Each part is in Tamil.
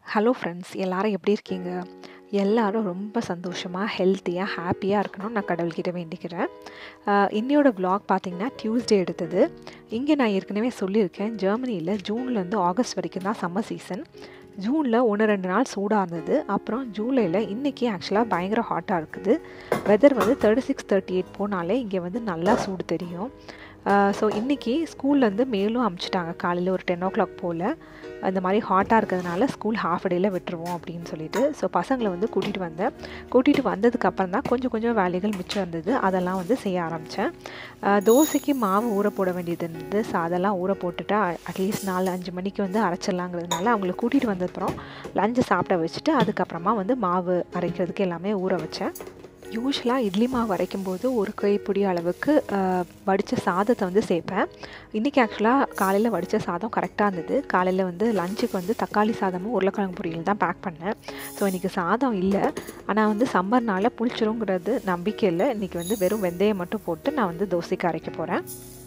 ஹலோ ஃப்ரெண்ட்ஸ் எல்லாரும் எப்படி இருக்கீங்க எல்லாரும் ரொம்ப சந்தோஷமாக ஹெல்த்தியாக ஹாப்பியாக இருக்கணும்னு நான் கடவுள்கிட்ட வேண்டிக்கிறேன் ஆஹ் இன்னையோட vlog பார்த்தீங்கன்னா டியூஸ்டே எடுத்தது இங்கே நான் ஏற்கனவே சொல்லியிருக்கேன் ஜெர்மனியில் ஜூன்லேருந்து ஆகஸ்ட் வரைக்கும் தான் சம்மர் சீசன் ஜூனில் ஒன்று ரெண்டு நாள் சூடாக இருந்தது அப்புறம் ஜூலையில் இன்றைக்கி ஆக்சுவலாக பயங்கர ஹாட்டாக இருக்குது வெதர் வந்து தேர்ட்டி சிக்ஸ் தேர்ட்டி எயிட் போனாலே இங்கே வந்து நல்லா சூடு தெரியும் ஸோ இன்றைக்கி ஸ்கூல்லேருந்து மேலும் அமுச்சிட்டாங்க காலையில் ஒரு டென் ஓ கிளாக் போல் அந்த மாதிரி ஹாட்டாக இருக்கிறதுனால ஸ்கூல் ஹாஃப் டேயில் விட்டுருவோம் அப்படின்னு சொல்லிட்டு ஸோ பசங்களை வந்து கூட்டிகிட்டு வந்தேன் கூட்டிகிட்டு வந்ததுக்கு அப்புறம் தான் கொஞ்சம் கொஞ்சம் வேலைகள் மிச்சம் இருந்தது அதெல்லாம் வந்து செய்ய ஆரம்பித்தேன் தோசைக்கு மாவு ஊற போட வேண்டியது இருந்தது ஸோ அதெல்லாம் ஊற போட்டுட்டு அட்லீஸ்ட் நாலு அஞ்சு மணிக்கு வந்து அரைச்சிடலாங்கிறதுனால அவங்கள கூட்டிகிட்டு வந்ததுக்கப்புறம் லஞ்சு சாப்பிட வச்சுட்டு அதுக்கப்புறமா வந்து மாவு அரைக்கிறதுக்கு எல்லாமே ஊற வச்சேன் யூஸ்வலாக இட்லி மாவு அரைக்கும் போது ஒரு கைப்பிடி அளவுக்கு வடித்த சாதத்தை வந்து சேர்ப்பேன் இன்றைக்கி ஆக்சுவலாக காலையில் வடித்த சாதம் கரெக்டாக இருந்தது காலையில் வந்து லஞ்சுக்கு வந்து தக்காளி சாதமும் உருளைக்கிழங்கு பொரியல் தான் பேக் பண்ணேன் ஸோ இன்றைக்கி சாதம் இல்லை ஆனால் வந்து சம்மர்னால புளிச்சிருங்கிறது நம்பிக்கை இல்லை இன்றைக்கி வந்து வெறும் வெந்தயம் மட்டும் போட்டு நான் வந்து தோசைக்கு அரைக்க போகிறேன்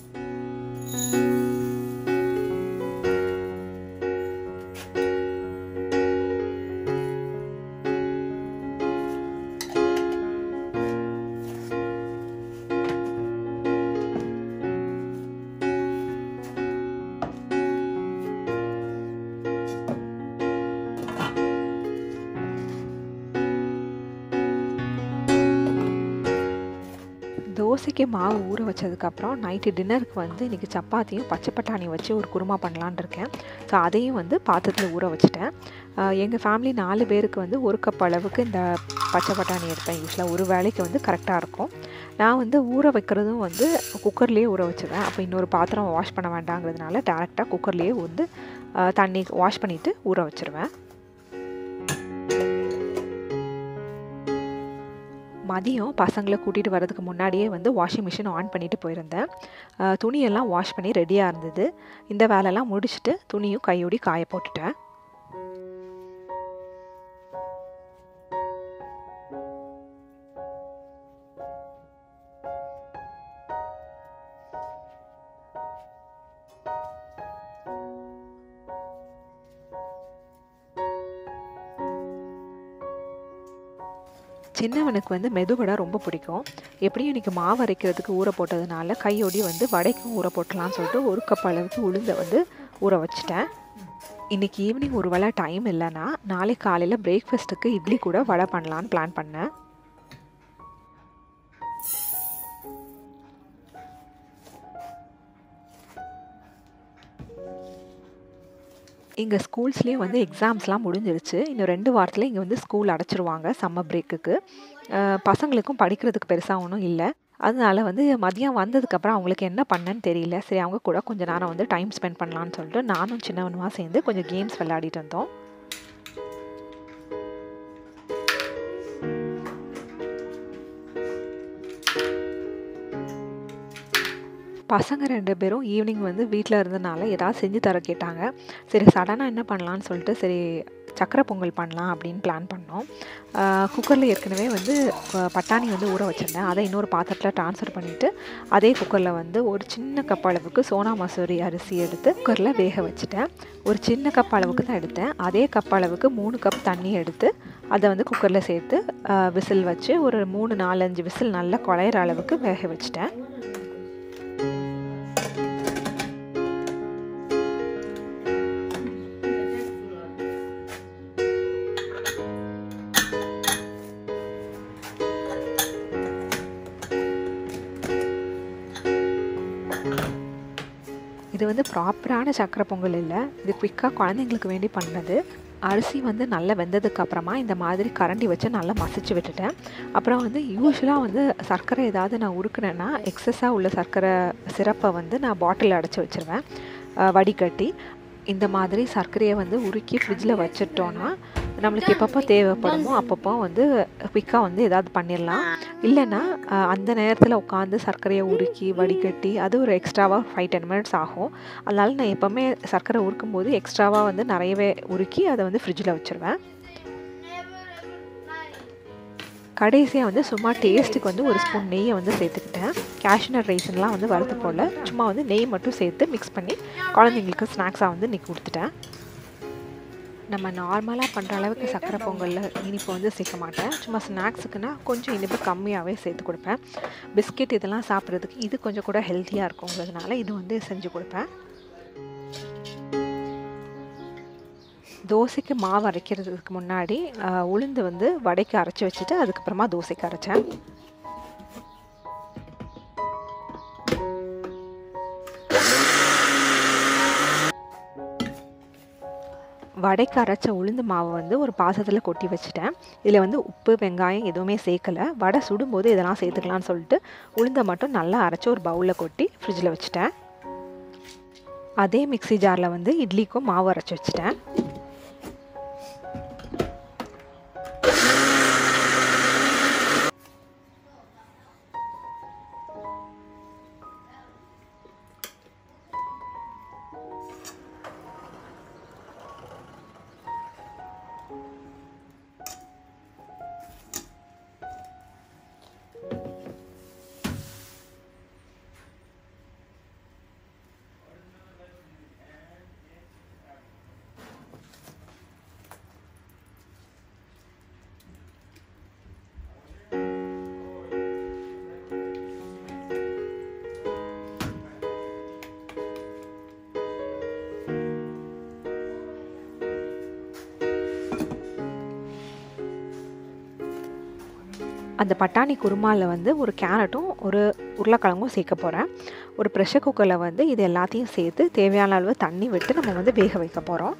தோசைக்கு மாவு ஊற வச்சதுக்கப்புறம் நைட்டு டின்னருக்கு வந்து இன்றைக்கி சப்பாத்தியும் பச்சை பட்டாணி வச்சு ஒரு குருமா பண்ணலான் இருக்கேன் ஸோ அதையும் வந்து பாத்திரத்தில் ஊற வச்சுட்டேன் எங்கள் ஃபேமிலி நாலு பேருக்கு வந்து ஒரு கப் அளவுக்கு இந்த பச்சை பட்டாணி எடுப்பேன் யூஸ்வலாக ஒரு வேலைக்கு வந்து கரெக்டாக இருக்கும் நான் வந்து ஊற வைக்கிறதும் வந்து குக்கர்லேயே ஊற வச்சுருவேன் அப்போ இன்னொரு பாத்திரம் வாஷ் பண்ண வேண்டாங்கிறதுனால டேரெக்டாக குக்கர்லேயே வந்து தண்ணி வாஷ் பண்ணிவிட்டு ஊற வச்சுருவேன் மதியம் பசங்களை கூட்டிகிட்டு வரதுக்கு முன்னாடியே வந்து வாஷிங் மிஷின் ஆன் பண்ணிவிட்டு போயிருந்தேன் துணியெல்லாம் வாஷ் பண்ணி ரெடியாக இருந்தது இந்த வேலையெல்லாம் முடிச்சுட்டு துணியும் கையோடி காய போட்டுட்டேன் சின்னவனுக்கு வந்து மெதுவடை ரொம்ப பிடிக்கும் எப்படியும் இன்றைக்கி மாவு அரைக்கிறதுக்கு ஊற போட்டதுனால கையோடி வந்து வடைக்கும் ஊற போட்டலாம்னு சொல்லிட்டு ஒரு கப் அளவுக்கு உளுந்தை வந்து ஊற வச்சுட்டேன் இன்றைக்கி ஈவினிங் ஒரு வேளை டைம் இல்லைன்னா நாளை காலையில் பிரேக்ஃபாஸ்ட்டுக்கு இட்லி கூட வடை பண்ணலான்னு பிளான் பண்ணேன் இங்கே ஸ்கூல்ஸ்லேயும் வந்து எக்ஸாம்ஸ்லாம் முடிஞ்சிருச்சு இன்னும் ரெண்டு வாரத்தில் இங்கே வந்து ஸ்கூல் அடைச்சிருவாங்க சம்மர் பிரேக்குக்கு பசங்களுக்கும் படிக்கிறதுக்கு பெருசாக ஒன்றும் இல்லை அதனால வந்து மதியம் வந்ததுக்கப்புறம் அவங்களுக்கு என்ன பண்ணேன்னு தெரியல சரி அவங்க கூட கொஞ்சம் நேரம் வந்து டைம் ஸ்பெண்ட் பண்ணலான்னு சொல்லிட்டு நானும் சின்னவனுமா சேர்ந்து கொஞ்சம் கேம்ஸ் விளையாடிட்டு இருந்தோம் பசங்க ரெண்டு பேரும் ஈவினிங் வந்து வீட்டில் இருந்தனால ஏதாவது செஞ்சு தர கேட்டாங்க சரி சடனாக என்ன பண்ணலான்னு சொல்லிட்டு சரி சக்கரை பொங்கல் பண்ணலாம் அப்படின்னு பிளான் பண்ணோம் குக்கரில் ஏற்கனவே வந்து பட்டாணி வந்து ஊற வச்சுருந்தேன் அதை இன்னொரு பாத்திரத்தில் ட்ரான்ஸ்ஃபர் பண்ணிவிட்டு அதே குக்கரில் வந்து ஒரு சின்ன கப் அளவுக்கு சோனா மசூரி அரிசி எடுத்து குக்கரில் வேக வச்சுட்டேன் ஒரு சின்ன கப் அளவுக்கு தான் எடுத்தேன் அதே கப் அளவுக்கு மூணு கப் தண்ணி எடுத்து அதை வந்து குக்கரில் சேர்த்து விசில் வச்சு ஒரு மூணு நாலஞ்சு விசில் நல்லா குழையிற அளவுக்கு வேக வச்சுட்டேன் இது வந்து ப்ராப்பரான சக்கரை பொங்கல் இல்லை இது குவிக்காக குழந்தைங்களுக்கு வேண்டி பண்ணது அரிசி வந்து நல்லா வெந்ததுக்கு அப்புறமா இந்த மாதிரி கரண்டி வச்சு நல்லா மசிச்சு விட்டுட்டேன் அப்புறம் வந்து யூஸ்வலாக வந்து சர்க்கரை ஏதாவது நான் உருக்குனேன்னா எக்ஸஸாக உள்ள சர்க்கரை சிரப்பை வந்து நான் பாட்டிலில் அடைச்சி வச்சுருவேன் வடிகட்டி இந்த மாதிரி சர்க்கரையை வந்து உருக்கி ஃப்ரிட்ஜில் வச்சுட்டோன்னா நம்மளுக்கு எப்பப்போ தேவைப்படுமோ அப்பப்போ வந்து குயிக்காக வந்து ஏதாவது பண்ணிடலாம் இல்லைன்னா அந்த நேரத்தில் உட்காந்து சர்க்கரையை உருக்கி வடிகட்டி அது ஒரு எக்ஸ்ட்ராவாக ஃபைவ் டென் மினிட்ஸ் ஆகும் அதனால நான் எப்போவுமே சர்க்கரை உருக்கும் போது எக்ஸ்ட்ராவாக வந்து நிறையவே உருக்கி அதை வந்து ஃப்ரிட்ஜில் வச்சுருவேன் கடைசியாக வந்து சும்மா டேஸ்ட்டுக்கு வந்து ஒரு ஸ்பூன் நெய்யை வந்து சேர்த்துக்கிட்டேன் கேஷ்நட் ரைசன்லாம் வந்து வறுத்து போடல சும்மா வந்து நெய் மட்டும் சேர்த்து மிக்ஸ் பண்ணி குழந்தைங்களுக்கு ஸ்நாக்ஸாக வந்து இன்றைக்கி கொடுத்துட்டேன் நம்ம நார்மலாக பண்ணுற அளவுக்கு சக்கரை பொங்கலில் இனிப்பு வந்து சேர்க்க மாட்டேன் சும்மா ஸ்நாக்ஸுக்குன்னா கொஞ்சம் இனிப்பு கம்மியாகவே சேர்த்து கொடுப்பேன் பிஸ்கெட் இதெல்லாம் சாப்பிட்றதுக்கு இது கொஞ்சம் கூட ஹெல்த்தியாக இருக்குங்கிறதுனால இது வந்து செஞ்சு கொடுப்பேன் தோசைக்கு மாவு அரைக்கிறதுக்கு முன்னாடி உளுந்து வந்து வடைக்கு அரைச்சி வச்சுட்டு அதுக்கப்புறமா தோசைக்கு அரைச்சேன் வடைக்கு அரைச்ச உளுந்து மாவை வந்து ஒரு பாசத்தில் கொட்டி வச்சுட்டேன் இதில் வந்து உப்பு வெங்காயம் எதுவுமே சேர்க்கலை வடை சுடும்போது இதெல்லாம் சேர்த்துக்கலான்னு சொல்லிட்டு உளுந்தை மட்டும் நல்லா அரைச்சி ஒரு பவுலில் கொட்டி ஃப்ரிட்ஜில் வச்சுட்டேன் அதே மிக்சி ஜாரில் வந்து இட்லிக்கும் மாவு அரைச்சி வச்சுட்டேன் அந்த பட்டாணி குருமாவில் வந்து ஒரு கேரட்டும் ஒரு உருளைக்கிழங்கும் சேர்க்க போகிறேன் ஒரு ப்ரெஷர் குக்கரில் வந்து இது எல்லாத்தையும் சேர்த்து தேவையான அளவு தண்ணி விட்டு நம்ம வந்து வேக வைக்க போகிறோம்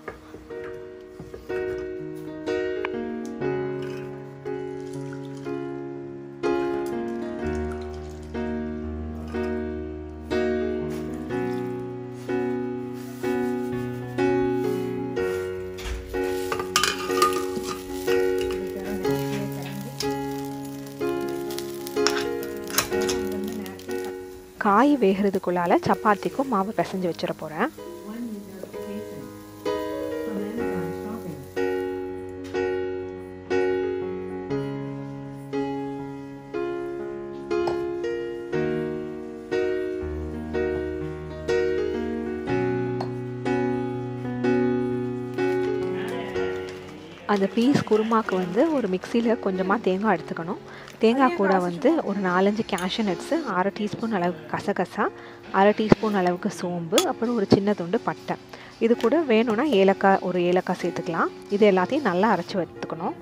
காய் வேகிறதுக்குள்ளால சப்பாத்திக்கும் மாவு பிசைஞ்சு வச்சிட போகிறேன் அந்த பீஸ் குருமாக்கு வந்து ஒரு மிக்சியில் கொஞ்சமாக தேங்காய் எடுத்துக்கணும் தேங்காய் கூட வந்து ஒரு நாலஞ்சு கேஷ்யூ நட்ஸு அரை டீஸ்பூன் அளவுக்கு கசகசா அரை டீஸ்பூன் அளவுக்கு சோம்பு அப்புறம் ஒரு சின்ன துண்டு பட்டை இது கூட வேணும்னா ஏலக்காய் ஒரு ஏலக்காய் சேர்த்துக்கலாம் இது எல்லாத்தையும் நல்லா அரைச்சி எடுத்துக்கணும்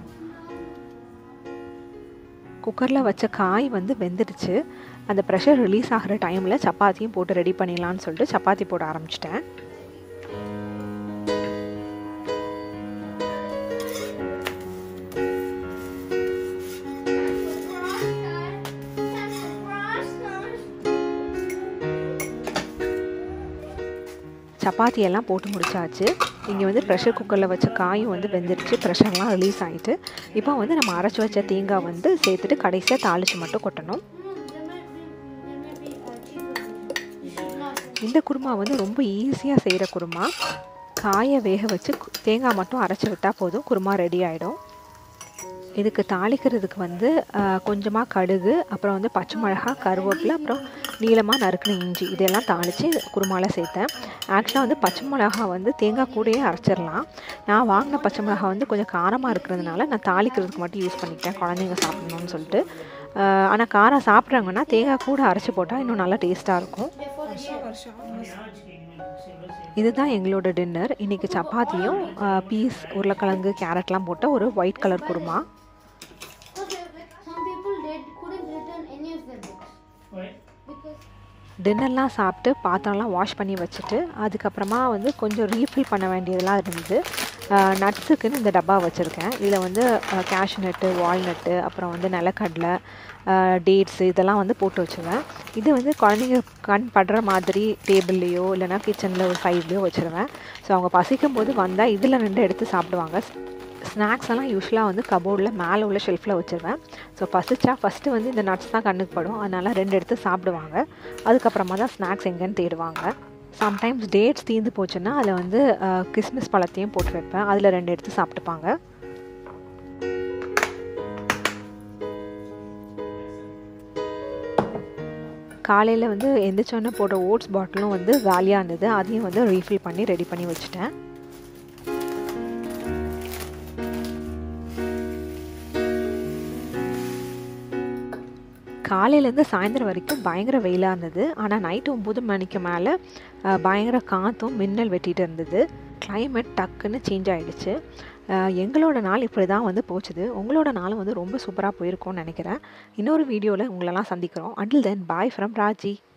குக்கரில் வச்ச காய் வந்து வெந்துடுச்சு அந்த ப்ரெஷர் ரிலீஸ் ஆகிற டைமில் சப்பாத்தியும் போட்டு ரெடி பண்ணிடலான்னு சொல்லிட்டு சப்பாத்தி போட ஆரம்பிச்சிட்டேன் சப்பாத்தி எல்லாம் போட்டு முடிச்சாச்சு இங்கே வந்து ப்ரெஷர் குக்கரில் வச்ச காயும் வந்து வெந்துருச்சு ப்ரெஷர்லாம் ரிலீஸ் ஆகிட்டு இப்போ வந்து நம்ம அரைச்சி வச்ச தேங்காய் வந்து சேர்த்துட்டு கடைசியாக தாளித்து மட்டும் கொட்டணும் இந்த குருமா வந்து ரொம்ப ஈஸியாக செய்கிற குருமா காயை வேக வச்சு தேங்காய் மட்டும் அரைச்சி விட்டால் போதும் குருமா ரெடி ஆகிடும் இதுக்கு தாளிக்கிறதுக்கு வந்து கொஞ்சமாக கடுகு அப்புறம் வந்து பச்சை மிளகா கருவேப்பிலை அப்புறம் நீளமாக நறுக்கின இஞ்சி இதெல்லாம் தாளித்து குருமாவில் சேர்த்தேன் ஆக்சுவலாக வந்து பச்சை மிளகா வந்து தேங்காய் கூடயே அரைச்சிடலாம் நான் வாங்கின பச்சை மிளகா வந்து கொஞ்சம் காரமாக இருக்கிறதுனால நான் தாளிக்கிறதுக்கு மட்டும் யூஸ் பண்ணிக்கிட்டேன் குழந்தைங்க சாப்பிடணும்னு சொல்லிட்டு ஆனால் காரம் சாப்பிட்றாங்கன்னா தேங்காய் கூட அரைச்சி போட்டால் இன்னும் நல்லா டேஸ்ட்டாக இருக்கும் இதுதான் எங்களோட டின்னர் இன்றைக்கி சப்பாத்தியும் பீஸ் உருளைக்கிழங்கு கேரட்லாம் போட்ட ஒரு ஒயிட் கலர் குருமா டின்னர்லாம் சாப்பிட்டு பாத்திரம்லாம் வாஷ் பண்ணி வச்சுட்டு அதுக்கப்புறமா வந்து கொஞ்சம் ரீஃபில் பண்ண வேண்டியதெல்லாம் இருந்தது நட்ஸுக்குன்னு இந்த டப்பா வச்சுருக்கேன் இதில் வந்து கேஷ்யூ நட்டு வால்நட்டு அப்புறம் வந்து நிலக்கடலை டேட்ஸு இதெல்லாம் வந்து போட்டு வச்சுருவேன் இது வந்து குழந்தைங்க கண் படுற மாதிரி டேபிள்லேயோ இல்லைனா கிச்சனில் ஒரு சைட்லேயோ வச்சுருவேன் ஸோ அவங்க பசிக்கும் போது வந்தால் இதில் ரெண்டு எடுத்து சாப்பிடுவாங்க ஸ்நாக்ஸ் எல்லாம் யூஸ்வலாக வந்து கபோர்டில் மேலே உள்ள ஷெல்ஃபில் வச்சுருவேன் ஸோ பசிச்சா ஃபஸ்ட்டு வந்து இந்த நட்ஸ் தான் கண்ணுக்கு படும் அதனால் ரெண்டு எடுத்து சாப்பிடுவாங்க அதுக்கப்புறமா தான் ஸ்நாக்ஸ் எங்கேன்னு தேடுவாங்க சம்டைம்ஸ் டேட்ஸ் தீர்ந்து போச்சுன்னா அதில் வந்து கிறிஸ்மஸ் பழத்தையும் போட்டு வைப்பேன் அதில் ரெண்டு எடுத்து சாப்பிட்டுப்பாங்க காலையில் வந்து எந்திரிச்சோன்னே போடுற ஓட்ஸ் பாட்டிலும் வந்து காலியாக இருந்தது அதையும் வந்து ரீஃபில் பண்ணி ரெடி பண்ணி வச்சுட்டேன் காலையிலேருந்து சாயந்தரம் வரைக்கும் பயங்கர வெயிலாக இருந்தது ஆனால் நைட்டு ஒம்பது மணிக்கு மேலே பயங்கர காற்றும் மின்னல் வெட்டிகிட்டு இருந்தது கிளைமேட் டக்குன்னு சேஞ்ச் ஆகிடுச்சு எங்களோட நாள் இப்படி தான் வந்து போச்சுது உங்களோட நாளும் வந்து ரொம்ப சூப்பராக போயிருக்கும்னு நினைக்கிறேன் இன்னொரு வீடியோவில் உங்களெல்லாம் சந்திக்கிறோம் until then bye from Raji